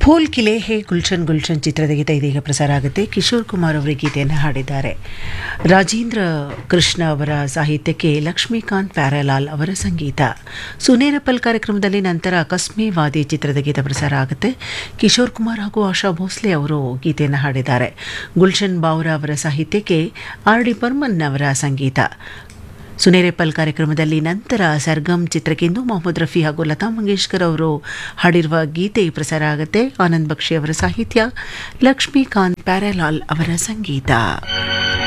pool Khile Hain Gulshan Gulshan ಚಿತ್ರದ ಗೀತೆ ಇದೀಗ ಪ್ರಸಾರ ಆಗುತ್ತೆ ಕಿಶೋರ್ ಕುಮಾರ್ ಅವರು ಗೀತೆಯನ್ನು ಹಾಡಿದ್ದಾರೆ ರಾಜೇಂದ್ರ ಕೃಷ್ಣ ಅವರ ಸಾಹಿತ್ಯಕ್ಕೆ ಲಕ್ಷ್ಮೀಕಾಂತ್ ಪ್ಯಾರಲಾಲ್ ಅವರ ಸಂಗೀತ ಸುನೇರಪಲ್ ಕಾರ್ಯಕ್ರಮದಲ್ಲಿ ನಂತರ ಕಸ್ಮೆ ವಾದಿ ಚಿತ್ರದ ಗೀತೆ ಪ್ರಸಾರ ಆಗುತ್ತೆ ಕಿಶೋರ್ ಕುಮಾರ್ ಹಾಗೂ ಆಶಾ ಭೋಸ್ಲೆ ಅವರು ಗೀತೆಯನ್ನು ಹಾಡಿದ್ದಾರೆ ಗುಲ್ಶನ್ ಬಾವ್ರಾ ಅವರ ಸಾಹಿತ್ಯಕ್ಕೆ ಆರ್ ಡಿ ಬರ್ಮನ್ ಅವರ ಸಂಗೀತ ಸುನೇರೆಪಲ್ ಕಾರ್ಯಕ್ರಮದಲ್ಲಿ ನಂತರ ಸರ್ಗಮ್ ಚಿತ್ರಕ್ಕೆಂದು ಮೊಹಮ್ಮದ್ ರಫಿ ಹಾಗೂ ಲತಾ ಮಂಗೇಶ್ಕರ್ ಅವರು ಹಾಡಿರುವ ಗೀತೆ ಪ್ರಸಾರ ಆಗುತ್ತೆ ಆನಂದ್ ಬಕ್ಷಿ ಅವರ ಸಾಹಿತ್ಯ ಲಕ್ಷ್ಮೀಕಾಂತ್ ಪ್ಯಾರಲಾಲ್ ಅವರ ಸಂಗೀತ